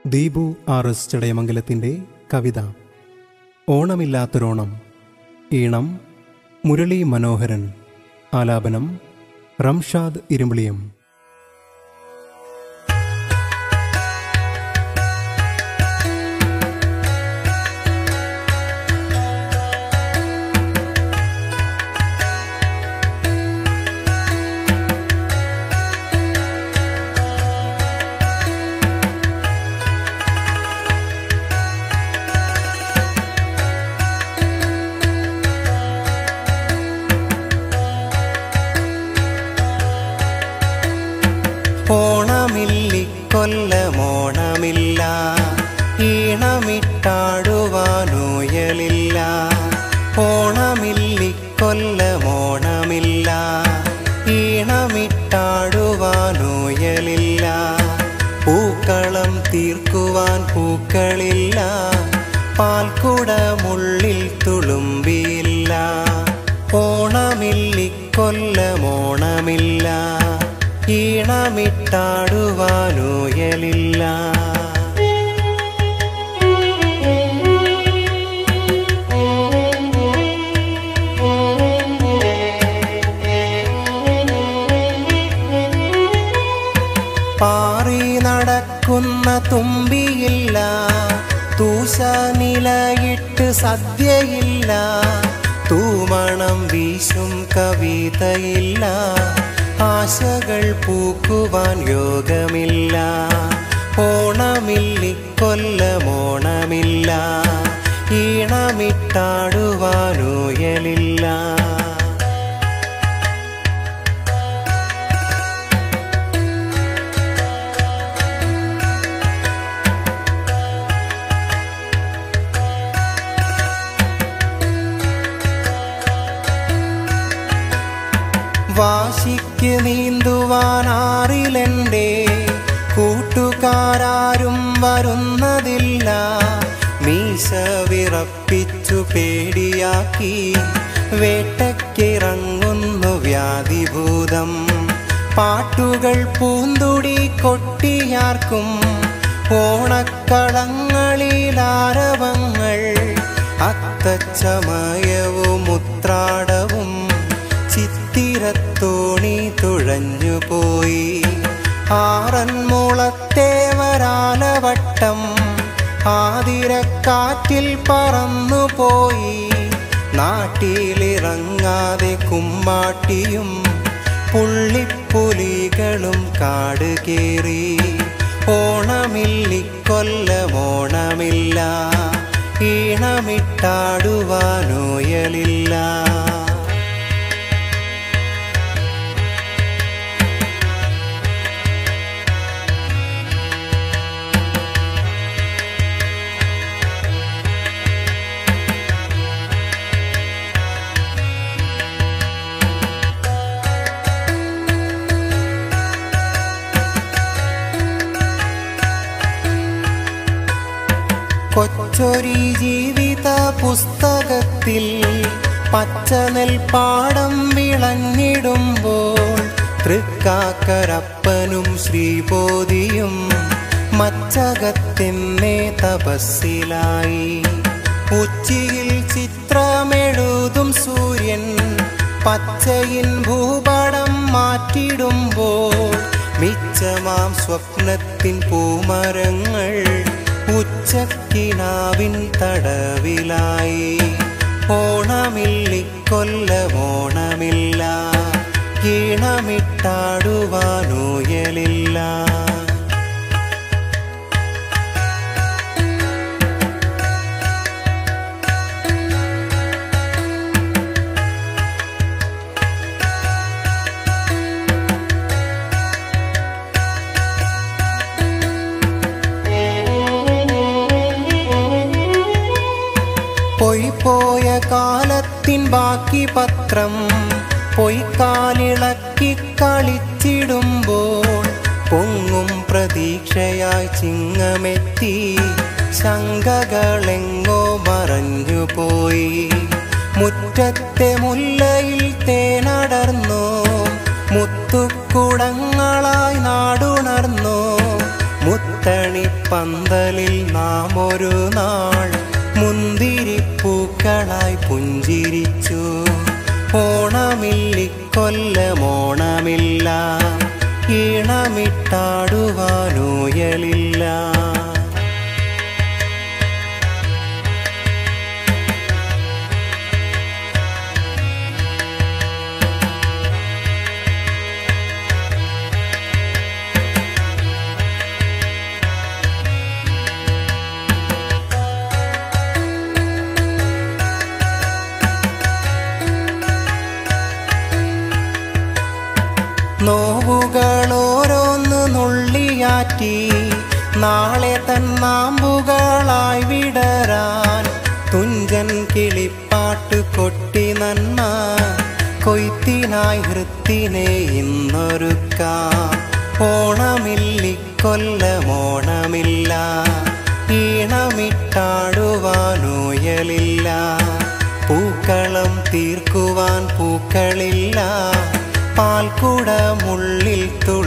Deepu R S ചടയമംഗലത്തിൻ്റെ കവിത ഓണമില്ലാത്തൊരോണം ഈണം മുരളി മനോഹരൻ ആലാപനം റംഷാദ് ഇരുമ്പിളിയം ഓണമില്ലിക്കൊല്ലമോണമില്ല ഈണമിട്ടാടുവാനോയലില്ല ഓണമില്ലിക്കൊല്ലമോണമില്ല ഈണമിട്ടാടുവാനോയലില്ല പൂക്കളം തീർക്കുവാൻ പൂക്കളില്ല പാൽക്കുടമുള്ളിൽ തുളുമ്പിയില്ല ഓണമില്ലിക്കൊല്ലമോണമില്ല ഈണമിട്ടാടുവാനോയലില്ല പാറി നടക്കുന്ന തുമ്പിയില്ല തൂശ നിലയിട്ട് സദ്യയില്ല തൂമണം വീശും കവിതയില്ല ആശകൾ പൂക്കുവാൻ യോഗമില്ല ഓണമില്ലിക്കൊല്ലമോണമില്ല ഈണമിട്ടാടുവാനോയലില്ല വാശിക്ക് നീന്തുവാനാറിലെൻ്റെ കൂട്ടുകാരും വരുന്നതില്ല മീശ വിറപ്പിച്ചു പേടിയാക്കി വേട്ടക്കിറങ്ങുന്നു വ്യാധിഭൂതം പാട്ടുകൾ പൂന്തുടി കൊട്ടിയാർക്കും ഓണക്കളങ്ങളിലാരവങ്ങൾ അത്തച്ചമയവും ഉത്രാടവും ചിത്തിരത്തോണി തുഴഞ്ഞുപോയി ആറന്മുളത്തേവരാലവട്ടം ആതിരക്കാറ്റിൽ പറന്നുപോയി നാട്ടിലിറങ്ങാതെ കുമ്മാട്ടിയും പുള്ളിപ്പുലികളും കാട് കയറി ഓണമില്ലിക്കൊല്ലമോണമില്ല ഈണമിട്ടാടുവാനോയലില്ല കൊച്ചൊരി ജീവിത പുസ്തകത്തിൽ പച്ചനെൽപ്പാടം വിളഞ്ഞിടുമ്പോൾ തൃക്കാക്കരപ്പനും ശ്രീബോധിയും മച്ചകത്തെന്നെ തപസ്സിലായി ഉച്ചിയിൽ ചിത്രമെഴുതും സൂര്യൻ പച്ചയിൻ ഭൂപടം മാറ്റിടുമ്പോൾ മിച്ചമാം സ്വപ്നത്തിൻ പൂമരങ്ങൾ ഉച്ചക്കിനാവിൻ തടവിലായി ഓണമില്ലിക്കൊല്ലമോണമില്ല ഈണമിട്ടാടുവാനോയലില്ല പൊയ്പോയ കാലത്തിൻ ബാക്കി പത്രം പൊയ്ക്കാലിളക്കി കളിച്ചിടുമ്പോൾ പൊങ്ങും പ്രതീക്ഷയായി ചിങ്ങമെത്തി ശങ്കകളെങ്ങോ മറഞ്ഞുപോയി മുറ്റത്തെ മുല്ലയിൽ തേനടർന്നു മുത്തുക്കുടങ്ങളായി നാടുണർന്നു മുത്ത പുത്തണി പന്തലിൽ നാം ഒരു നാൾ മുന്തിരിപ്പൂക്കളായി പുഞ്ചിരിച്ചു ഓണമില്ലിക്കൊല്ലമോണമില്ല ഈണമിട്ടാടുവാനൂയലില്ല നോവുകളോരോന്ന് നുള്ളിയാറ്റി നാളെ തന്നാമ്പുകളായി വിടരാൻ തുഞ്ചൻ കിളിപ്പാട്ട് കൊട്ടി നന്മ കൊയ്ത്തിനായി ഹൃത്തിനെ ഇന്നൊരുക്കാം ഓണമില്ലിക്കൊല്ലമോണമില്ല ഈണമിട്ടാടുവാനൂയലില്ല പൂക്കളം തീർക്കുവാൻ പൂക്കളില്ല പാൽക്കുടമുള്ളിൽ തു